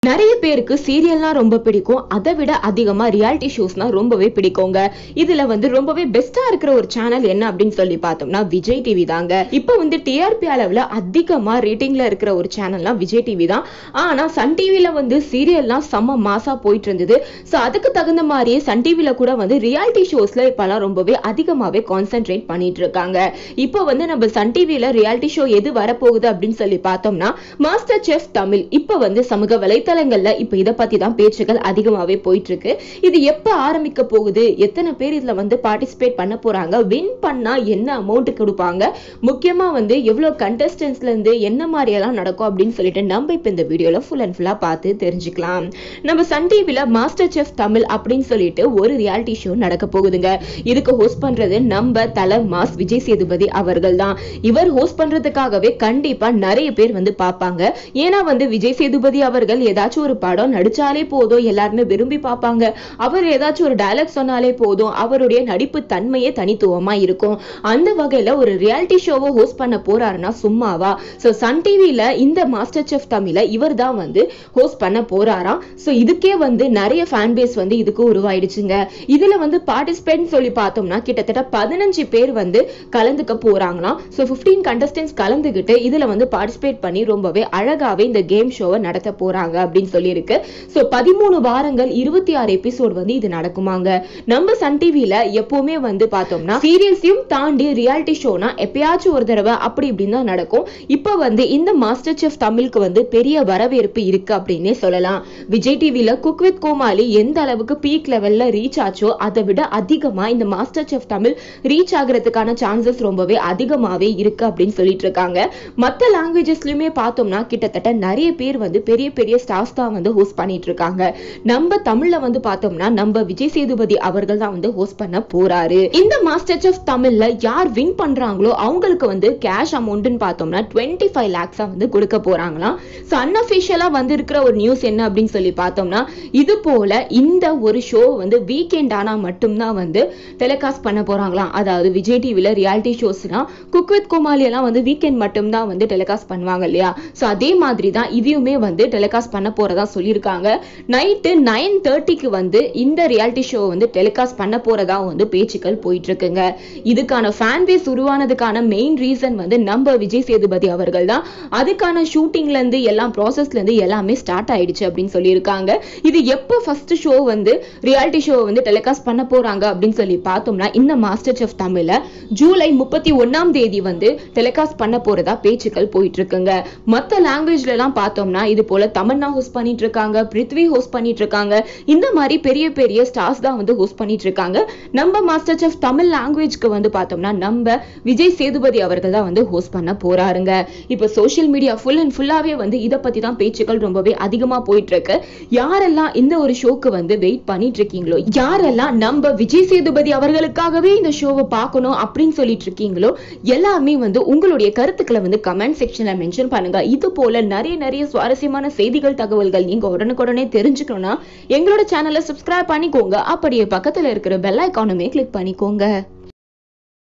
நிறைய பேருக்கு சீரியல்னா ரொம்ப பிடிக்கும் அதை விட அதிகமா ரியாலிட்டி ஷோஸ்னா ரொம்பவே பிடிக்குங்க இதுல வந்து ரொம்பவே பெஸ்டா இருக்கிற ஒரு சேனல் என்ன அப்படின்னு சொல்லி பார்த்தோம்னா விஜய் டிவி தாங்க இப்போ வந்து டிஆர்பி அளவுல அதிகமா ரேட்டிங்ல இருக்கிற ஒரு சேனல்னா விஜய் டிவி தான் ஆனா சன் டிவில வந்து சீரியல்லாம் செம்ம மாசா போயிட்டு இருந்தது சோ அதுக்கு தகுந்த மாதிரியே சன் டிவில கூட வந்து ரியாலிட்டி ஷோஸ்ல இப்பெல்லாம் ரொம்பவே அதிகமாவே கான்சென்ட்ரேட் பண்ணிட்டு இருக்காங்க இப்போ வந்து நம்ம சன் டிவில ரியாலிட்டி ஷோ எது வரப்போகுது அப்படின்னு சொல்லி பார்த்தோம்னா மாஸ்டர் செஃப் தமிழ் இப்போ வந்து சமூக வலைத்தளங்கள்ல இப்போ இதை பத்தி தான் பேச்சுகள் அதிகமாவே போயிட்டு இருக்கு இது எப்ப ஆரம்பிக்க போகுது எத்தனை பேர் இதுல வந்து பார்ட்டிசிபேட் பண்ண போறாங்க வின் பண்ணா என்ன அமௌண்ட் கொடுப்பாங்க முக்கியமா வந்து எவ்வளவு கண்டஸ்டன்ஸ்ல இருந்து என்ன மாதிரி எல்லாம் நடக்கும் அப்படின்னு சொல்லிட்டு நம்ம இப்ப இந்த வீடியோல ஃபுல் அண்ட் ஃபுல்லா பார்த்து தெரிஞ்சுக்கலாம் நம்ம சன் டிவில மாஸ்டர் செஃப் தமிழ் அப்படின்னு சொல்லிட்டு ஒரு ரியாலிட்டி ஷோ நடக்க போகுதுங்க இதுக்கு ஹோஸ்ட் பண்றது நம்ம தல மாஸ் விஜய் சேதுபதி அவர்கள் தான் இவர் ஹோஸ்ட் பண்றதுக்காகவே கண்டிப்பா நிறைய பேர் வந்து பார்ப்பாங்க ஏன்னா வந்து விஜய் சேதுபதி அவர்கள் ஏதாச்சும் ஒரு படம் நடிச்சாலே போதும் எல்லாருமே விரும்பி பார்ப்பாங்க அவர் ஏதாச்சும் ஒரு டயலாக் சொன்னாலே போதும் அவருடைய நடிப்பு தன்மையே தனித்துவமா இருக்கும் அந்த வகையில ஒரு ரியாலிட்டி ஷோவை ஹோஸ்ட் பண்ண போறாருன்னா சும்மாவா சோ சன் டிவில இந்த மாஸ்டர் செஃப் தமிழ இவர் தான் வந்து ஹோஸ்ட் பண்ண போறாராம் சோ இதுக்கே வந்து நிறைய ஃபேன் பேஸ் வந்து இதுக்கு உருவாயிடுச்சுங்க இதுல வந்து பார்ட்டிசிபேட் சொல்லி பார்த்தோம்னா கிட்டத்தட்ட பதினஞ்சு பேர் வந்து கலந்துக்க போறாங்களாம் சோ 15 கண்டஸ்டன்ஸ் கலந்துகிட்டு இதுல வந்து பார்ட்டிசிபேட் பண்ணி ரொம்பவே அழகாவே இந்த கேம் ஷோவை நடத்த போறாங்க அப்படின்னு சொல்லியிருக்கு சோ பதிமூணு வாரங்கள் இருபத்தி ஆறு எபிசோட் வந்து இது நடக்குமாங்க நம்ம சன் டிவில எப்பவுமே வந்து பார்த்தோம்னா சீரியல்ஸையும் தாண்டி ரியாலிட்டி ஷோனா எப்பயாச்சும் ஒரு தடவை அப்படி இப்படின்னு தான் நடக்கும் இப்போ வந்து இந்த மாஸ்டர் செஃப் தமிழுக்கு வந்து பெரிய வரவேற்பு இருக்கு அப்படின்னே சொல்லலாம் விஜய் டிவில குக் வித் கோமாளி எந்த அளவுக்கு பீக் லெவல்ல ரீச் ஆச்சோ அதை விட அதிகமா இந்த மாஸ்டர் செஃப் தமிழ் ரீச் ஆகுறதுக்கான சான்சஸ் ரொம்பவே அதிகமாவே இருக்கு அப்படின்னு சொல்லிட்டு இருக்காங்க மத்த லாங்குவேஜஸ்லயுமே பார்த்தோம்னா கிட்டத்தட்ட நிறைய பேர் வந்து பெரிய பெரிய ஸ்டார்ஸ் தான் வந்து ஹோஸ்ட் பண்ணிட்டு இருக்காங்க நம்ம தமிழ்ல வந்து பார்த்தோம்னா நம்ம விஜய் சேதுபதி அவர்கள் தான் வந்து ஹோஸ்ட் பண்ண போறாரு இந்த மாஸ்டர் செஃப் தமிழ்ல யார் வின் பண்றாங்களோ அவங்களுக்கு வந்து கேஷ் அமௌண்ட்னு பார்த்தோம்னா டுவெண்ட்டி ஃபைவ் லேக்ஸா வந்து கொடுக்க போறாங்களாம் ஸோ அன்அஃபிஷியலா வந்து இருக்கிற ஒரு நியூஸ் என்ன அப்படின்னு சொல்லி பார்த்தோம்னா இது போல இந்த ஒரு ஷோ வந்து வீக்கெண்ட் ஆனா மட்டும்தான் வந்து டெலிகாஸ்ட் பண்ண போறாங்களாம் அதாவது விஜய் டிவில ரியாலிட்டி ஷோஸ்னா குக் வித் கோமாளி எல்லாம் வந்து வீக்கெண்ட் மட்டும்தான் வந்து டெலிகாஸ்ட் பண்ணுவாங்க இல்லையா ஸோ அதே மாதிரி தான் இதையுமே வந்து டெலிகாஸ்ட் பண்ண போறதா சொல்லியிருக்காங்க நைட்டு நைன் தேர்ட்டிக்கு வந்து இந்த ரியாலிட்டி ஷோ வந்து டெலிகாஸ்ட் பண்ண போறதா வந்து பேச்சுக்கள் போயிட்டு இருக்குங்க இதுக்கான ஃபேன் பேஸ் உருவானதுக்கான மெயின் ரீசன் வந்து நம்ம விஜய் சேதுபதி அவர்கள் தான் அதுக்கான ஷூட்டிங்ல இருந்து எல்லாம் ப்ராசஸ்ல இருந்து எல்லாமே ஸ்டார்ட் ஆயிடுச்சு அப்படின்னு சொல்லியிருக்காங்க இது எப்போ ஃபர்ஸ்ட் ஷோ வந்து ரியாலிட்டி ஷோ வந்து டெலிகாஸ்ட் பண்ண போறாங்க அப்படின்னு சொல்லி பார்த்தோம்னா இந்த மாஸ்டர் செஃப் தமிழ்ல ஜூலை முப்பத்தி ஒன்னாம் தேதி வந்து டெலிகாஸ்ட் பண்ண போறதா பேச்சுக்கள் போயிட்டு இருக்குங்க மத்த லாங்குவேஜ்ல எல்லாம் பார்த்தோம்னா இது போல தமன்னா ஹோஸ்ட் பண்ணிட்டு இருக்காங்க பிருத்வி ஹோஸ்ட் பண்ணிட்டு இருக்காங்க இந்த மாதிரி பெரிய பெரிய ஸ்டார்ஸ் தான் வந்து ஹோஸ்ட் பண்ணிட்டு இருக்காங்க நம்ம மாஸ்டர் செஃப் தமிழ் லாங்குவேஜ்க்கு வந்து பார்த்தோம்னா நம்ம விஜய் சேதுபதி அவர்கள் தான் வந்து ஹோஸ்ட் பண்ண போறாருங்க இப்போ சோஷியல் மீடியா ஃபுல் அண்ட் ஃபுல்லாவே வந்து இதை பத்தி தான் பேச்சுக்கள் ரொம்பவே அதிகமா போயிட்டு இருக்கு யாரெல்லாம் இந்த ஒரு ஷோக்கு வந்து வெயிட் பண்ணிட்டு இருக்கீங்களோ யாரெல்லாம் நம்ம விஜய் சேதுபதி அவர்களுக்காகவே இந்த ஷோவை பார்க்கணும் அப்படின்னு சொல்லிட்டு இருக்கீங்களோ எல்லாமே வந்து உங்களுடைய கருத்துக்களை வந்து கமெண்ட் செக்ஷன்ல மென்ஷன் பண்ணுங்க இது போல நிறைய நிறைய சுவாரஸ்யமான செய்திகள் தகவல்கள் நீங்க உடனுக்குடனே தெரிஞ்சுக்கணும்னா எங்களோட சேனலை சப்ஸ்கிரைப் பண்ணிக்கோங்க அப்படியே பக்கத்துல இருக்கிற பெல் ஐக்கானுமே கிளிக் பண்ணிக்கோங்க